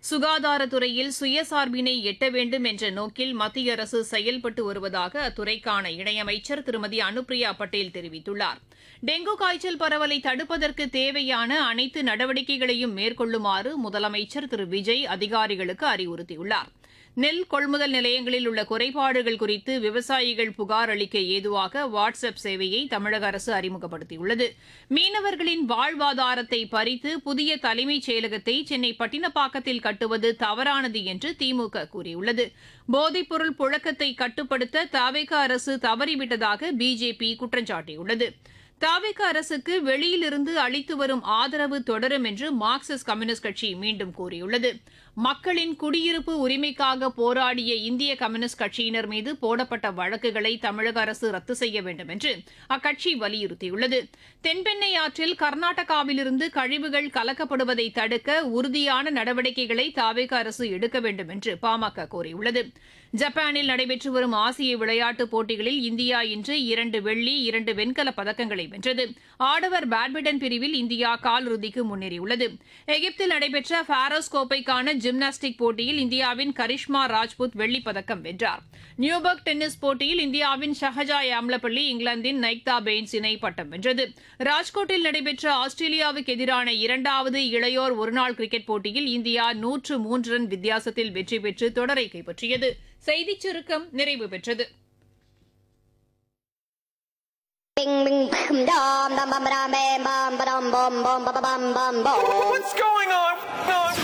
சுகாதாரத்துறையில் சுயசார்பினை எட்ட வேண்டும் என்ற நோக்கில் மத்திய அரசு செயல்பட்டு வருவதாக அத்துறைக்கான இணையமைச்சர் திருமதி அனுப்பிரியா பட்டேல் தெரிவித்துள்ளார் டெங்கு காய்ச்சல் பரவலை தடுப்பதற்கு தேவையான அனைத்து நடவடிக்கைகளையும் மேற்கொள்ளுமாறு முதலமைச்சர் திரு விஜய் அதிகாரிகளுக்கு அறிவுறுத்தியுள்ளார் நெல் கொள்முதல் நிலையங்களில் உள்ள குறைபாடுகள் குறித்து விவசாயிகள் புகார் அளிக்க ஏதுவாக வாட்ஸ் அப் சேவையை தமிழக அரசு அறிமுகப்படுத்தியுள்ளது மீனவர்களின் வாழ்வாதாரத்தை பறித்து புதிய தலைமைச் செயலகத்தை சென்னை பட்டினப்பாக்கத்தில் கட்டுவது தவறானது என்று திமுக கூறியுள்ளது போதைப்பொருள் புழக்கத்தை கட்டுப்படுத்த தவேக அரசு தவறிவிட்டதாக பிஜேபி குற்றம் சாட்டியுள்ளது தாவேக அரசுக்கு வெளியிலிருந்து அளித்து வரும் ஆதரவு தொடரும் என்று மார்க்சிஸ்ட் கம்யூனிஸ்ட் கட்சி மீண்டும் கூறியுள்ளது மக்களின் குடியிருப்பு உரிமைக்காக போராடிய இந்திய கம்யூனிஸ்ட் கட்சியினர் மீது போடப்பட்ட வழக்குகளை தமிழக அரசு ரத்து செய்ய வேண்டும் என்று அக்கட்சி வலியுறுத்தியுள்ளது தென்பெண்ணை ஆற்றில் கர்நாடகாவிலிருந்து கழிவுகள் கலக்கப்படுவதை தடுக்க உறுதியான நடவடிக்கைகளை தாவேக அரசு எடுக்க வேண்டும் என்று பாமக கோரியுள்ளது ஜப்பானில் நடைபெற்று வரும் ஆசிய விளையாட்டுப் போட்டிகளில் இந்தியா இன்று இரண்டு வெள்ளி இரண்டு வெண்கலப் பதக்கங்களை வென்றது ஆடவர் பேட்மிண்டன் பிரிவில் இந்தியா காலிறுதிக்கு முன்னேறியுள்ளது எகிப்தில் நடைபெற்ற பாரோஸ் கோப்பைக்கான ஜிம்னாஸ்டிக் போட்டியில் இந்தியாவின் கரிஷ்மா ராஜ்புத் வெள்ளிப் பதக்கம் வென்றார் நியூபர்க் டென்னிஸ் போட்டியில் இந்தியாவின் ஷஹஜா யாம்லப்பள்ளி இங்கிலாந்தின் நைக்தா பெயின்ஸ் இணை பட்டம் வென்றது ராஜ்கோட்டில் நடைபெற்ற ஆஸ்திரேலியாவுக்கு எதிரான இரண்டாவது இளையோர் ஒருநாள் கிரிக்கெட் போட்டியில் இந்தியா நூற்று மூன்று ரன் வித்தியாசத்தில் வெற்றி பெற்று தொடரை கைப்பற்றியது செய்திச் சுருக்கம் நிறைவு பெற்றது Bing bing bam dum dum bum bam bam bam bam bum bum bum bum bum bum. What's going on? No.